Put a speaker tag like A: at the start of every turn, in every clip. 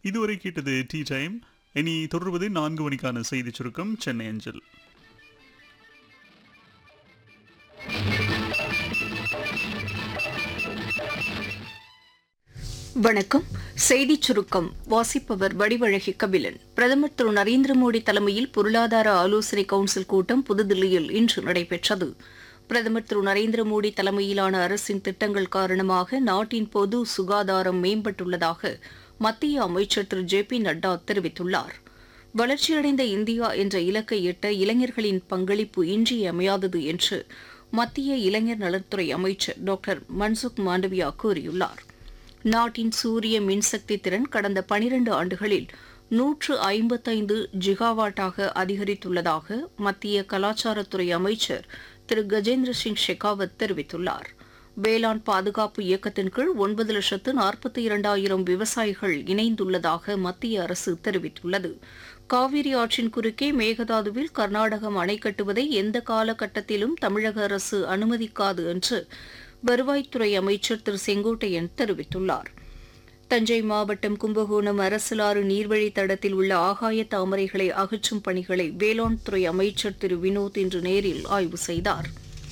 A: இதுவரை கேட்டது tea time இனி தொடர்வது நான்கு மணிக்கான செய்தி சுருக்கம் சென்னை அஞ்சல்
B: வணக்கம் செய்திச் சுருக்கம் வாசிப்பவர் வடிவழகி கபிலன் பிரதமர் திரு நரேந்திர மோடி தலைமையில் பொருளாதார ஆலோசனை கவுன்சில் கூட்டம் புதுதில்லியில் இன்று நடைபெற்றது பிரதமர் திரு நரேந்திர மோடி தலைமையிலான அரசின் திட்டங்கள் காரணமாக நாட்டின் பொது சுகாதாரம் மேம்பட்டுள்ளதாக மத்திய அமைச்சர் திரு ஜே பி நட்டா தெரிவித்துள்ளார் வளர்ச்சியடைந்த இந்தியா என்ற இலக்கை எட்ட இளைஞர்களின் பங்களிப்பு இன்றியமையாதது என்று மத்திய இளைஞர் நலத்துறை அமைச்சர் டாக்டர் மன்சுக் மாண்டவியா கூறியுள்ளார் நாட்டின் சூரிய மின்சக்தி திறன் கடந்த பனிரண்டு ஆண்டுகளில் நூற்று ஐம்பத்தைந்து ஜிகாவாட்டாக அதிகரித்துள்ளதாக மத்திய கலாச்சாரத்துறை அமைச்சர் திரு கஜேந்திர சிங் ஷெகாவத் தெரிவித்துள்ளார் வேளாண் பாதுகாப்பு இயக்கத்தின் கீழ் ஒன்பது லட்சத்து நாற்பத்தி இரண்டாயிரம் விவசாயிகள் இணைந்துள்ளதாக மத்திய அரசு தெரிவித்துள்ளது காவிரி ஆற்றின் குறுக்கே மேகதாதுவில் கர்நாடகம் அணை கட்டுவதை எந்த காலகட்டத்திலும் தமிழக அரசு அனுமதிக்காது என்று வருவாய்த்துறை அமைச்சர் திரு செங்கோட்டையன் தெரிவித்துள்ளார் தஞ்சை மாவட்டம் கும்பகோணம் அரசலாறு நீர்வழி தடத்தில் உள்ள ஆகாய தாமரைகளை அகற்றும் பணிகளை வேளாண் துறை அமைச்சர் திரு வினோத் இன்று நேரில் ஆய்வு செய்தார்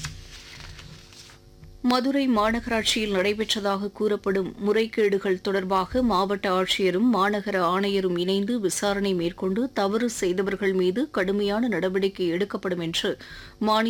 B: மதுரை மாநகராட்சியில் நடைபெற்றதாக கூறப்படும் முறைகேடுகள் தொடர்பாக மாவட்ட ஆட்சியரும் மாநகர ஆணையரும் இணைந்து விசாரணை மேற்கொண்டு தவறு செய்தவர்கள் மீது கடுமையான நடவடிக்கை எடுக்கப்படும் என்று மாநில